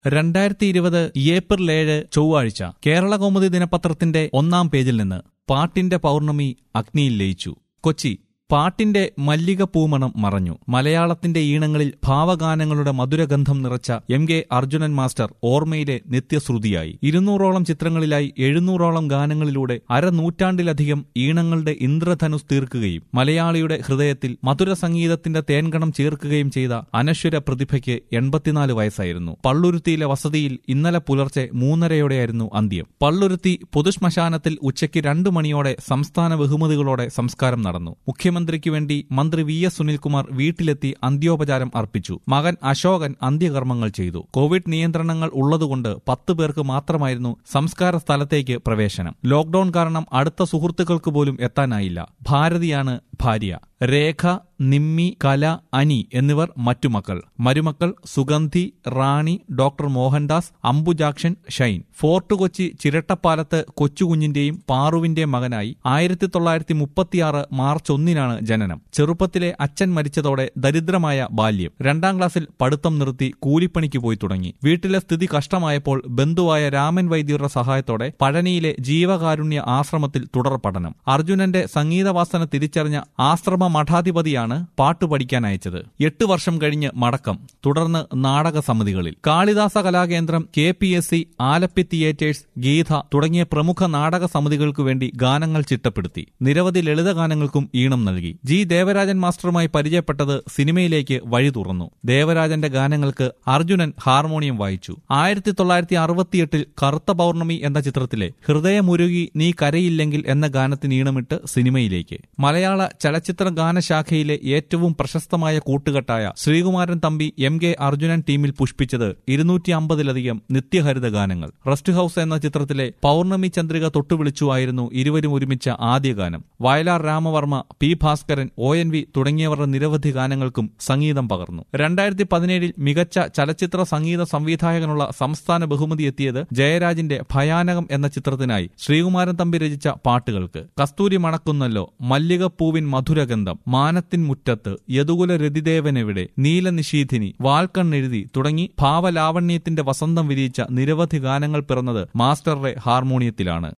രണ്ടായിരത്തി ഇരുപത് ഏപ്രിൽ ഏഴ് ചൊവ്വാഴ്ച കേരള കൗമുദി ദിനപത്രത്തിന്റെ ഒന്നാം പേജിൽ നിന്ന് പാട്ടിന്റെ പൗർണമി അഗ്നിയിൽ ലയിച്ചു കൊച്ചി പാട്ടിന്റെ മല്ലിക പൂമണം മറഞ്ഞു മലയാളത്തിന്റെ ഈണങ്ങളിൽ ഭാവഗാനങ്ങളുടെ മധുരഗന്ധം നിറച്ച എം കെ അർജുനൻ മാസ്റ്റർ ഓർമ്മയിലെ നിത്യശ്രുതിയായി ഇരുന്നൂറോളം ചിത്രങ്ങളിലായി എഴുന്നൂറോളം ഗാനങ്ങളിലൂടെ അരനൂറ്റാണ്ടിലധികം ഈണങ്ങളുടെ ഇന്ദ്രധനുസ് തീർക്കുകയും മലയാളിയുടെ ഹൃദയത്തിൽ മധുര സംഗീതത്തിന്റെ തേൻകണം ചേർക്കുകയും ചെയ്ത അനശ്വര പ്രതിഭയ്ക്ക് എൺപത്തിനാല് വയസ്സായിരുന്നു പള്ളുരുത്തിയിലെ വസതിയിൽ ഇന്നലെ പുലർച്ചെ മൂന്നരയോടെയായിരുന്നു അന്ത്യം പള്ളുരുത്തി പൊതുശ്മശാനത്തിൽ ഉച്ചയ്ക്ക് രണ്ടു മണിയോടെ സംസ്ഥാന ബഹുമതികളോടെ സംസ്കാരം നടന്നു മുഖ്യമന്ത്രിക്ക് വേണ്ടി മന്ത്രി വി എസ് സുനിൽകുമാർ വീട്ടിലെത്തി അന്ത്യോപചാരം അർപ്പിച്ചു മകൻ അശോകൻ അന്ത്യകർമ്മങ്ങൾ ചെയ്തു കോവിഡ് നിയന്ത്രണങ്ങൾ ഉള്ളതുകൊണ്ട് പത്ത് പേർക്ക് മാത്രമായിരുന്നു സംസ്കാര സ്ഥലത്തേക്ക് പ്രവേശനം ലോക്ഡൌൺ കാരണം അടുത്ത സുഹൃത്തുക്കൾക്ക് പോലും എത്താനായില്ല ഭാരതിയാണ് ഭാര്യ രേഖ നിമ്മി കല അനി എന്നിവർ മറ്റു മക്കൾ മരുമക്കൾ Sugandhi Rani doctor Mohandas Ambujakshan Shine Fort Kochi ചിരട്ടപ്പാലത്ത് കൊച്ചുകുഞ്ഞിന്റെയും പാറുവിന്റെയും മകനായി ആയിരത്തി തൊള്ളായിരത്തി മുപ്പത്തിയാറ് മാർച്ച് ഒന്നിനാണ് ജനനം ചെറുപ്പത്തിലെ അച്ഛൻ മരിച്ചതോടെ ദരിദ്രമായ ബാല്യം രണ്ടാം ക്ലാസ്സിൽ പഠിത്തം നിർത്തി കൂലിപ്പണിക്ക് പോയി തുടങ്ങി വീട്ടിലെ സ്ഥിതി കഷ്ടമായപ്പോൾ ബന്ധുവായ രാമൻ വൈദ്യരുടെ സഹായത്തോടെ പഴനിയിലെ ജീവകാരുണ്യ ആശ്രമത്തിൽ തുടർ പഠനം അർജുനന്റെ സംഗീതവാസന തിരിച്ചറിഞ്ഞ ആശ്രമ മഠാധിപതിയാണ് പാട്ട് പഠിക്കാൻ അയച്ചത് എട്ട് വർഷം കഴിഞ്ഞ് മടക്കം തുടർന്ന് നാടക സമിതികളിൽ Kalidasa Kalakendram K P S C Alleppey theatres Geetha തുടങ്ങിയ പ്രമുഖ നാടക സമിതികൾക്കു വേണ്ടി ഗാനങ്ങൾ ചിട്ടപ്പെടുത്തി നിരവധി ലളിതഗാനങ്ങൾക്കും ഈണം നൽകി ജി ദേവരാജൻ മാസ്റ്ററുമായി പരിചയപ്പെട്ടത് സിനിമയിലേക്ക് വഴി തുറന്നു ദേവരാജന്റെ ഗാനങ്ങൾക്ക് അർജുനൻ ഹാർമോണിയം വായിച്ചു ആയിരത്തി തൊള്ളായിരത്തി അറുപത്തിയെട്ടിൽ കറുത്ത പൗർണമി എന്ന ചിത്രത്തിലെ ഹൃദയമുരുകി നീ കരയില്ലെങ്കിൽ എന്ന ഗാനത്തിന് ഈണമിട്ട് സിനിമയിലേക്ക് മലയാള ചലച്ചിത്ര ഗാനശാഖയിലെ ഏറ്റവും പ്രശസ്തമായ കൂട്ടുകെട്ടായ ശ്രീകുമാരൻ തമ്പി എം കെ അർജുനൻ ടീമിൽ പുഷ്പിച്ചത് ഇരുന്നൂറ്റി അമ്പതിലധികം നിത്യഹരിത ഗാനങ്ങൾ റെസ്റ്റ് ഹൌസ് എന്ന ചിത്രത്തിലെ പൗർണമി ചന്ദ്രിക തൊട്ടുവിളിച്ചുവായിരുന്നു ഇരുവരും ഒരുമിച്ച ആദ്യ ഗാനം Vayalar Ramavarma P Bhaskaran O N V തുടങ്ങിയവരുടെ നിരവധി ഗാനങ്ങൾക്കും സംഗീതം പകർന്നു രണ്ടായിരത്തി പതിനേഴിൽ മികച്ച ചലച്ചിത്ര സംഗീത സംവിധായകനുള്ള സംസ്ഥാന ബഹുമതി എത്തിയത് ജയരാജിന്റെ ഭയാനകം എന്ന ചിത്രത്തിനായി ശ്രീകുമാരൻ തമ്പി രചിച്ച പാട്ടുകൾക്ക് കസ്തൂരി മണക്കുന്നല്ലോ മല്ലികപ്പൂവിൻ മധുരഗന്ധം മാനത്തിൻ മുറ്റത്ത് യദുകുല രതിദേവനെവിടെ നീലനിഷീധിനി വാൽക്കണ്ണെഴുതി തുടങ്ങി ഭാവലാവണ്യത്തിന്റെ വസന്തം വിരിയിച്ച നിരവധി ഗാനങ്ങൾ പിറന്നത് മാസ്റ്ററുടെ ഹാർമോണിയത്തിലാണ്